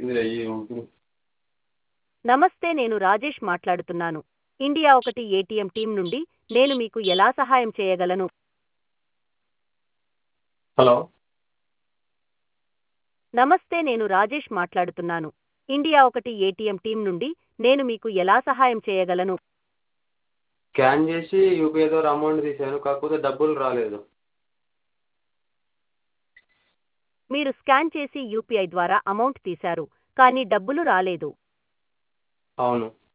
ఇది అయ్యి ఉంటుంది నమస్తే నేను రాజేష్ మాట్లాడుతున్నాను ఇండియా ఒకటి ఏటీఎం టీం నుండి నేను మీకు ఎలా సహాయం చేయగలను హలో నమస్తే నేను రాజేష్ మాట్లాడుతున్నాను ఇండియా ఒకటి ఏటీఎం టీం నుండి నేను మీకు ఎలా సహాయం చేయగలను స్కాన్ చేసి యూపీఐ ద్వారా అమౌంట్ తీసాను కాకపోతే డబ్బులు రాలేదు మీరు స్కాన్ చేసి యూపీఐ ద్వారా అమౌంట్ తీశారు కానీ డబ్బులు రాలేదు అవును